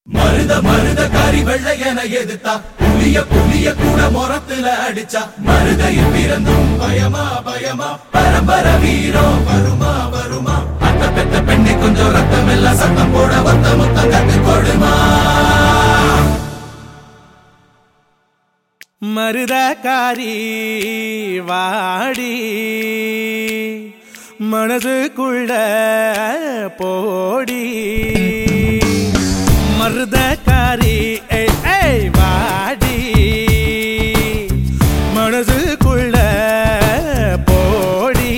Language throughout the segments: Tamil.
மருத மருத கறி வெள்ளையன எதிர்த்தா புலிய புலிய கூட முறத்துல அடிச்சா மருதையில் பிறந்தும் பயமா பயமா பரம்பர வீரம் வருமா வருமா அத்த பெத்த பெண்ணை கொஞ்சம் ரத்தம் எல்லாம் சத்தம் போட ஒத்த முத்தம் கத்து கொடுமா மருதக்காரி வாடி மனதுக்குள்ள போடி மருதக்காரி ஏய், ஏய், வாடி மனதுக்குள்ள போடி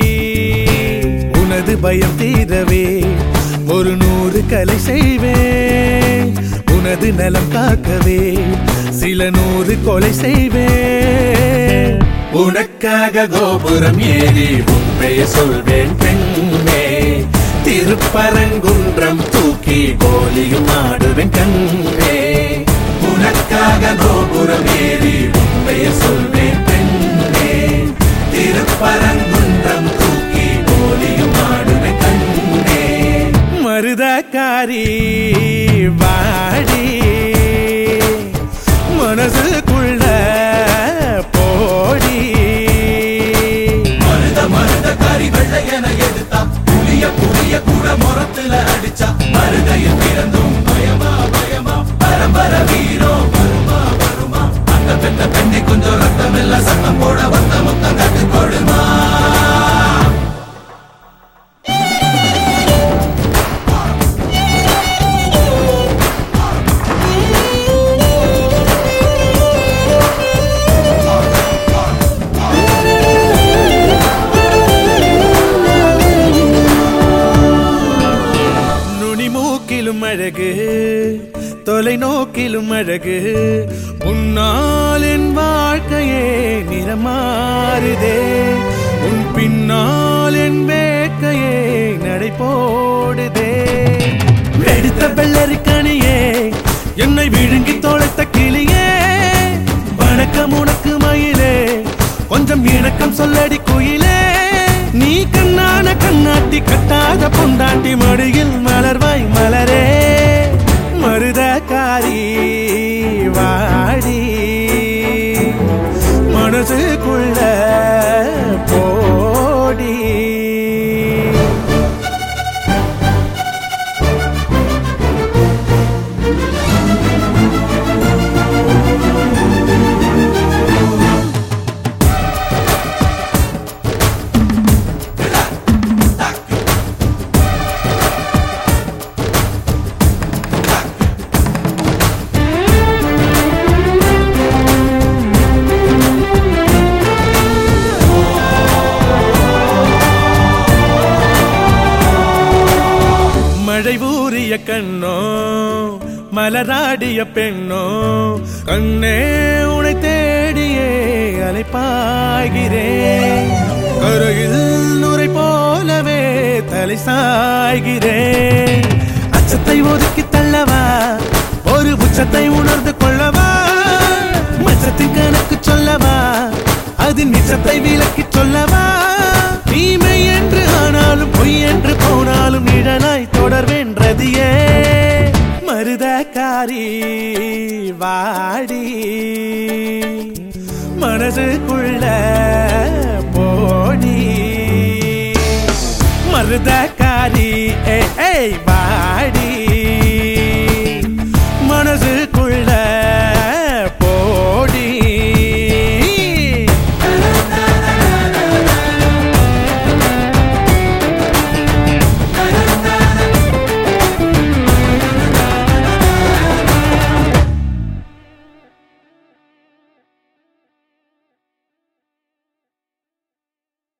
உனது பயம் தீரவே ஒரு நூறு கலை செய்வேன் உனது நலம் காக்கவே சில நூறு கொலை செய்வேன் உனக்காக கோபுரம் ஏறி உன் பெயர் சொல்வேன் பெண்ணே திருப்பரங்குன்றம் தூக்கி கோலியும் ஆடுவேன் கண்ணே உனக்காக கோபுரம் ஏறி உன் பெயர் சொல்வேன் பெண்ணே திருப்பரங்குன்றம் தூக்கி போலியும் ஆடுவேன் கண்ணே மருதக்காரி வாடி மனசுக்குள்ள போடி மருத மருத கறி வெள்ளையன எடுத்தா புலிய புலிய கூட முறத்துல அடிச்சா மருதையில் பிறந்தும் பயமா பயமா பரம்பர வீரம் வருமா வருமா அந்த பெத்த பெண்ணை கொஞ்சம் ரத்தம் எல்லாம் சத்தம் போட வந்த முத்தம் கட்டு கொடுமா நுனி மூக்கிலும் அழகு தொலைநோக்கிலும் அழகு உன்னால் என் வாழ்க்கையே நிறமாறுதே உன் பின்னால் என் வேட்கையே நடை போடுதே வெடித்த வெள்ளரிக்கணியே என்னை விழுங்கி தொலைத்த கிளியே வணக்கம் உனக்கு மயிலே கொஞ்சம் இணக்கம் சொல்லடி குயிலே நீ கண்ணான கண்ணாட்டி கட்டாத பொண்டாட்டி மடியில் மலர்வாய் மலரே மருதக்காரி வாடி மனசுக்குள்ள போடி மழை ஊறிய கண்ணோ மலராடிய பெண்ணோ கண்ணே உனை தேடியே அலைப்பாய்கிறேன் கரையில் நுரை போலவே தலை சாய்கிறேன் அச்சத்தை ஒதுக்கி தள்ளவா ஒரு உச்சத்தை உணர்ந்து கொள்ளவா மச்சத்தின் கணக்கு சொல்லவா அதன் நிச்சத்தை விலக்கி சொல்லவா தீமை என்று ஆனாலும் பொய் என்று போனாலும் நிழலாய் தொடர்வென்றதியே மருதக்காரி வாடி மனசுக்குள்ள போடி மருதக்காரி ஏய், ஏய் வாடி